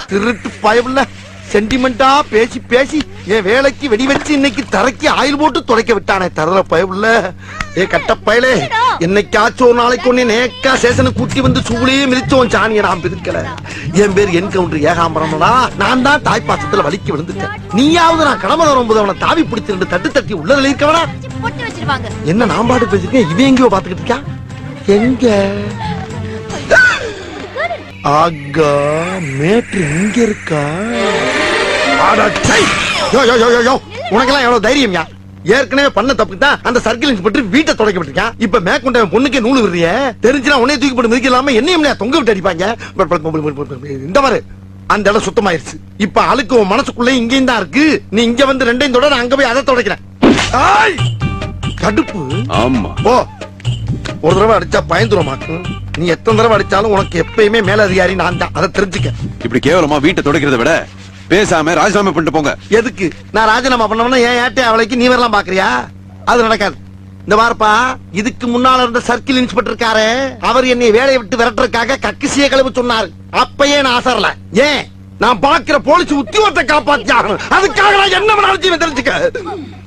திருட்டு பயவுல சென்டிமெண்டா பேசி பேசி என் வேலைக்கு வெடி வச்சு இன்னைக்கு தரைக்கு ஆயில் போட்டு துடைக்க விட்டானே தரல பயவுல ஏ கட்ட பயலே என்னைக்காச்சும் ஒரு நாளைக்கு ஒண்ணு நேக்கா சேசனை கூட்டி வந்து சூளையே மிதிச்சோம் சாணியை நான் பிரிக்கல என் பேர் என்கவுண்டர் ஏகாம்பரம்டா நான் தான் தாய்ப்பாசத்துல வலிக்கு விழுந்துட்டேன் நீயாவது நான் கடமை வரும்போது அவனை தாவி பிடிச்சு ரெண்டு தட்டு தட்டி உள்ளதுல இருக்கவனா போட்டு வச்சிருவாங்க என்ன நான் பாட்டு பேசிருக்கேன் இவன் எங்கேயோ பாத்துக்கிட்டு இருக்கா எங்க ஆகா மேட்ரு இங்க இருக்கா அட சை! யோ யோ யோ யோ யோ உனக்கெல்லாம் எவ்வளவு தைரியம்யா ஏற்கனவே பண்ண தப்புக்கு தான் அந்த சர்க்கிள் இன்ஸ்பெக்டர் வீட்டை தொடக்க விட்டுருக்கான் இப்ப மேற்கொண்ட பொண்ணுக்கே நூலு விடுறிய தெரிஞ்சுனா உன்னைய தூக்கி போட்டு மிதிக்கலாம என்னையும் இல்லையா தொங்க விட்டு அடிப்பாங்க but but but but but but இந்த மாதிரி அந்த இடம் சுத்தமாயிருச்சு இப்ப அழுக்கு உன் மனசுக்குள்ள இங்கேயும் தான் இருக்கு நீ இங்க வந்து ரெண்டையும் தொட நான் அங்க போய் அதை தொடக்கிறேன் ஆய்! கடுப்பு ஆமா ஓ ஒரு தடவை அடிச்சா பயந்துருமாக்கும் நீ எத்தனை தடவை அடிச்சாலும் உனக்கு எப்பயுமே மேலதிகாரி நான் தான் அதை தெரிஞ்சுக்க இப்படி கேவலமா வீட்டை துடைக்கிறத விட பேசாம ராஜினாமா பண்ணிட்டு போங்க எதுக்கு நான் ராஜினாமா பண்ணவன ஏன் ஏட்டே அவளைக்கு நீ வரலாம் பாக்குறியா அது நடக்காது இந்த வாரப்பா இதுக்கு முன்னால இருந்த சர்க்கிள் இன்ஸ்பெக்டர் இருக்காரு அவர் என்னை வேலையை விட்டு விரட்டுறதுக்காக கக்கிசிய கிளம்பி சொன்னாரு அப்பயே நான் அசரல ஏன் நான் பாக்குற போலீஸ் உத்தியோகத்தை காப்பாத்தி ஆகணும் அதுக்காக நான் என்ன வேணாலும் செய்வேன் தெரிஞ்சுக்க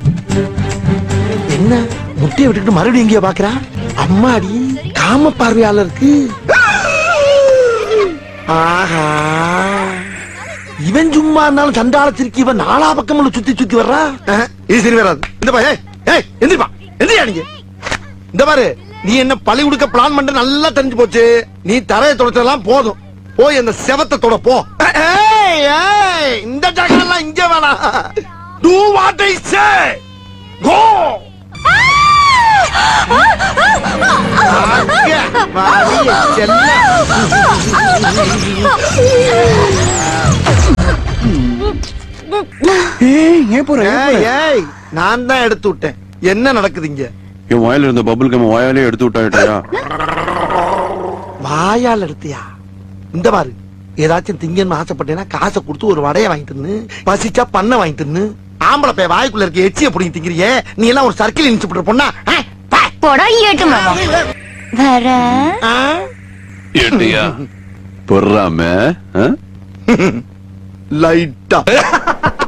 என்ன முட்டையை விட்டுட்டு மறுபடியும் எங்கேயோ பாக்குறா அம்மாடி காம பார்வையாளருக்கு ஆஹா இவன் சும்மா இருந்தாலும் சண்டால திருக்கி இவன் நாலா பக்கம் சுத்தி சுத்தி வர்றா அஹ், இது சரி வராது இந்த பாரு ஏய், ஏய் எந்திரிப்பா எந்திரியா நீங்க இந்த பாரு நீ என்ன பழி கொடுக்க பிளான் பண்ற நல்லா தெரிஞ்சு போச்சு நீ தரையை தொடச்சதெல்லாம் போதும் போய் அந்த செவத்தை தொட போ ஏய், ஏய், இந்த ஜகெல்லாம் இங்க வேணாம் டூ வாட் ஐ சே கோ ஏய் ஏன் போற ஏன் போற? ஏய் நான் தான் எடுத்து விட்டேன் என்ன நடக்குது இங்க என் வாயில இருந்த பபுள் கம் வாயாலே எடுத்து விட்டாயா வாயால் எடுத்தியா இந்த பாரு ஏதாச்சும் திங்கன்னு ஆசைப்பட்டேன்னா காசை கொடுத்து ஒரு வடைய வாங்கி தின்னு பசிச்சா பண்ண வாங்கி தின்னு ஆம்பளை பைய வாய்க்குள்ள இருக்க எச்சிய புடிங்கி திங்கிறியே நீ எல்லாம் ஒரு சர்க்கிள் இன்ஸ்பெக்டர் பொண்ணா ஆ? பா. போடா ஏட்டு மாமா வர ஆ? ஏட்டியா பொறாம லைட்டா